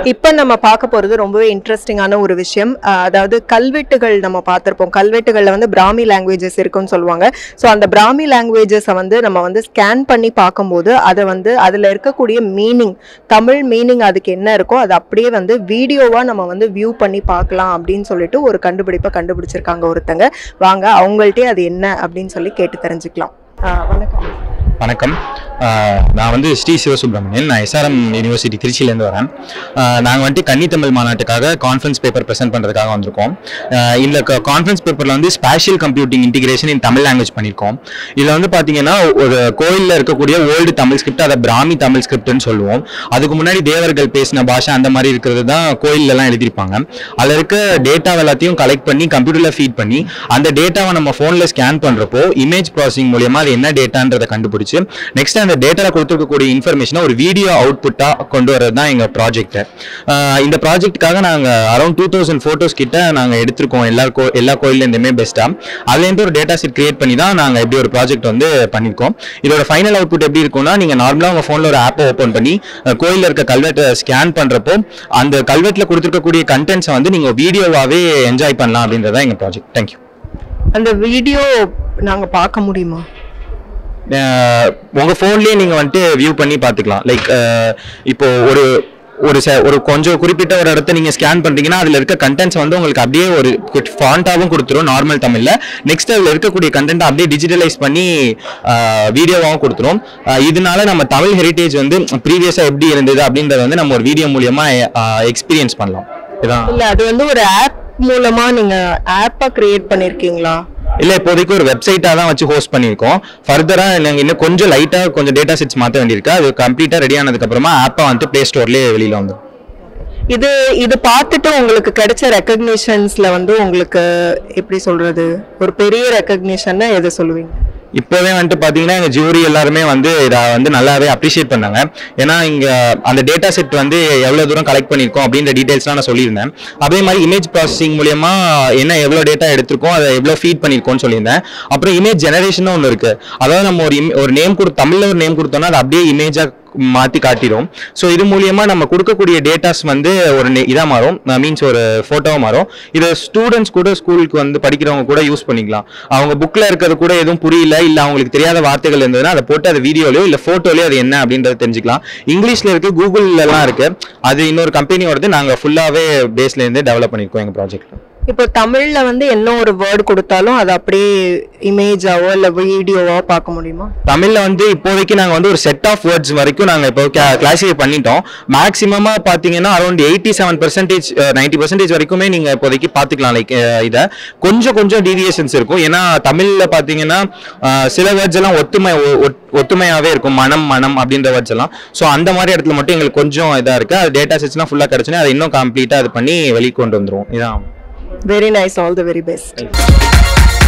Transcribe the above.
இப்போ நம்ம பார்க்க போகிறது ரொம்பவே இன்ட்ரெஸ்டிங்கான ஒரு விஷயம் அஹ் அதாவது கல்வெட்டுகள் நம்ம பார்த்துருப்போம் கல்வெட்டுகளில் வந்து பிராமி லாங்குவேஜஸ் இருக்குன்னு சொல்லுவாங்க ஸோ அந்த பிராமி லாங்குவேஜஸை வந்து நம்ம வந்து ஸ்கேன் பண்ணி பார்க்கும்போது அதை வந்து அதில் இருக்கக்கூடிய மீனிங் தமிழ் மீனிங் அதுக்கு என்ன இருக்கோ அது அப்படியே வந்து வீடியோவாக நம்ம வந்து வியூ பண்ணி பார்க்கலாம் அப்படின்னு சொல்லிட்டு ஒரு கண்டுபிடிப்பை கண்டுபிடிச்சிருக்காங்க ஒருத்தங்க வாங்க அவங்கள்ட்டே அது என்ன அப்படின்னு சொல்லி கேட்டு தெரிஞ்சுக்கலாம் அஹ் வணக்கம் வணக்கம் ஆஹ் நான் வந்து ஸ்ரீ சிவசுப்ரமணியன் நான் எஸ்ஆர்எம் யூனிவர்சிட்டி திருச்சியிலேருந்து வரேன் நாங்கள் வந்துட்டு கன்னித்தமிழ் மாநாட்டுக்காக கான்ஃபரன்ஸ் பேப்பர் ப்ரெசென்ட் பண்ணுறதுக்காக வந்திருக்கோம் ஆஹ் இந்த கான்ஃபரன்ஸ் பேப்பரில் வந்து spatial computing integration in Tamil language பண்ணியிருக்கோம் இதில் வந்து பார்த்தீங்கன்னா ஒரு கோயிலில் இருக்கக்கூடிய ஓல்டு தமிழ் ஸ்கிரிப்ட் அதை பிராமி தமிழ் ஸ்கிரிப்ட்னு சொல்லுவோம் அதுக்கு முன்னாடி தேவர்கள் பேசின பாஷை அந்த மாதிரி இருக்கிறது தான் கோயிலெல்லாம் எழுதியிருப்பாங்க அதில் இருக்க டேட்டா எல்லாத்தையும் கலெக்ட் பண்ணி கம்ப்யூட்டரில் ஃபீட் பண்ணி அந்த டேட்டாவை நம்ம ஃபோனில் ஸ்கேன் பண்ணுறப்போ இமேஜ் ப்ராசஸிங் மூலியமா அது என்ன டேட்டான்றதை கண்டுபிடிச்சு நெக்ஸ்ட் அந்த டேட்டாவில் கொடுத்துருக்கக்கூடிய இன்ஃபர்மேஷனை ஒரு வீடியோ அவுட்புட்டாக கொண்டு வரது தான் எங்கள் ப்ராஜெக்ட் இந்த ப்ராஜெக்ட்டுக்காக நாங்கள் அரௌண்ட் டூ தௌசண்ட் ஃபோட்டோஸ் கிட்ட நாங்கள் எடுத்திருக்கோம் எல்லா கோ எல்லா கோயிலேருந்துமே பெஸ்ட்டாக அதுலேருந்து ஒரு டேட்டா செட் கிரியேட் பண்ணி தான் நாங்கள் எப்படி ஒரு ப்ராஜெக்ட் வந்து பண்ணியிருக்கோம் இதோட ஃபைனல் அவுட்புட் எப்படி இருக்கும்னா நீங்கள் நார்மலாக உங்கள் ஃபோனில் ஒரு ஆப்பை ஓப்பன் பண்ணி கோயிலில் இருக்க கல்வெட்டை ஸ்கேன் பண்ணுறப்போ அந்த கல்வெட்டில் கொடுத்துருக்கக்கூடிய கண்டென்ட்ஸை வந்து நீங்கள் வீடியோவாகவே என்ஜாய் பண்ணலாம் அப்படின்றதான் எங்கள் ப்ராஜெக்ட் தேங்க்யூ அந்த வீடியோ நாங்கள் பார்க்க முடியுமா அஹ் உங்க ஃபோன்லயே நீங்க வந்துட்டு வியூ பண்ணி பார்த்துக்கலாம் லைக் இப்போ ஒரு ஒரு ச ஒரு கொஞ்சம் குறிப்பிட்ட ஒரு இடத்த நீங்க ஸ்கேன் பண்றீங்கன்னா அதுல இருக்க கண்டென்ட்ஸ் வந்து உங்களுக்கு அப்படியே ஒரு ஃபாண்டாவும் கொடுத்துரும் நார்மல் தமிழ்ல நெக்ஸ்ட் அதுல இருக்கக்கூடிய கண்டென்ட் அப்படியே டிஜிட்டலைஸ் பண்ணி வீடியோவாகவும் கொடுத்துரும் அஹ் இதனால நம்ம தமிழ் ஹெரிட்டேஜ் வந்து ப்ரீவியஸா எப்படி இருந்தது அப்படின்றத வந்து நம்ம ஒரு வீடியோ மூலியமா எக்ஸ்பீரியன்ஸ் பண்ணலாம் இதான் இல்ல அது வந்து ஒரு ஆப் மூலமா நீங்க ஆப்பா கிரியேட் பண்ணிருக்கீங்களா இல்ல இப்போதைக்கு ஒரு வெப்சைட்டா தான் வச்சு ஹோஸ்ட் பண்ணியிருக்கோம் ஃபர்தரா நாங்க இன்னும் கொஞ்சம் லைட்டா கொஞ்சம் டேட்டா செட்ஸ் மாத்த வேண்டியிருக்கு அது கம்ப்ளீட்டா ரெடி ஆனதுக்கு அப்புறமா ஆப்பா வந்துட்டு பிளே ஸ்டோர்லயே வெளியில வந்துடும் இது இது பார்த்துட்டு உங்களுக்கு கிடைச்ச ரெக்கக்னிஷன்ஸ்ல வந்து உங்களுக்கு எப்படி சொல்றது ஒரு பெரிய ரெக்கக்னிஷன்னா எதை சொல்லுவீங்க இப்போவே வந்துட்டு பாத்தீங்கன்னா எங்க ஜூரி எல்லாருமே வந்து இதை வந்து நல்லாவே அப்ரிஷியேட் பண்ணாங்க ஏன்னா இங்க அந்த டேட்டா செட் வந்து எவ்வளவு தூரம் கலெக்ட் பண்ணியிருக்கோம் அப்படின்ற டீடைல்ஸ்லாம் நான் சொல்லியிருந்தேன் அதே மாதிரி இமேஜ் ப்ராசஸிங் மூலியமா என்ன எவ்வளவு டேட்டா எடுத்திருக்கோம் அதை எவ்வளவு ஃபீட் பண்ணியிருக்கோம்னு சொல்லியிருந்தேன் அப்புறம் இமேஜ் ஜெனரேஷன் ஒன்று இருக்கு அதாவது நம்ம ஒரு im- ஒரு நேம் கொடு தமிழ்ல ஒரு நேம் கொடுத்தோம்னா அது அப்படியே இமேஜா மாத்தி காட்டிடும் ஸோ இது மூலியமா நம்ம கொடுக்கக்கூடிய டேட்டாஸ் வந்து ஒரு நெ- இதா மாறும் மீன்ஸ் ஒரு போட்டோவா மாறும் இதை ஸ்டூடெண்ட்ஸ் கூட ஸ்கூலுக்கு வந்து படிக்கிறவங்க கூட யூஸ் பண்ணிக்கலாம் அவங்க புக்ல இருக்கிறது கூட எதுவும் புரியல இல்ல அவங்களுக்கு தெரியாத வார்த்தைகள் இருந்ததுன்னா அதை போட்டு அது வீடியோலயோ இல்ல போட்டோலயோ அது என்ன அப்படின்றத தெரிஞ்சுக்கலாம் இங்கிலீஷ்ல இருக்கு கூகுள்ல எல்லாம் இருக்கு அது இன்னொரு கம்பெனியோடது நாங்க ஃபுல்லாவே பேஸ்ல இருந்து டெவலப் பண்ணிருக்கோம் எங்க ப்ராஜெக்ட்ல இப்போ தமிழ்ல வந்து என்ன ஒரு வேர்டு கொடுத்தாலும் அது அப்படியே இமேஜாவோ இல்ல வீடியோவோ பார்க்க முடியுமா தமிழ்ல வந்து இப்போதைக்கு நாங்க வந்து ஒரு செட் ஆஃப் வேர்ட்ஸ் வரைக்கும் நாங்க இப்போ கிளாசிஃபை பண்ணிட்டோம் மேக்ஸிமமா பாத்தீங்கன்னா around eighty seven percentage ninety percentage வரைக்குமே நீங்க இப்போதைக்கு பாத்துக்கலாம் லைக் இதை கொஞ்சம் கொஞ்சம் டீவியேஷன்ஸ் இருக்கும் ஏன்னா தமிழ்ல பாத்தீங்கன்னா அஹ், சில வேர்ட்ஸ் எல்லாம் ஒத்துமை ஒ- ஒத்- ஒத்துமையாவே இருக்கும் மனம் மனம் அப்படின்ற வேர்ட்ஸ் எல்லாம் ஸோ அந்த மாதிரி இடத்துல மட்டும் எங்களுக்கு கொஞ்சம் இதா இருக்கு அது டேட்டா செட்ஸ்லாம் ஃபுல்லா கிடைச்சுன்னா அதை இன்னும் கம்ப்ளீட்டா இது பண்ணி வெளியே கொண்டு வந்துருவோம் இதான் very nice all the very best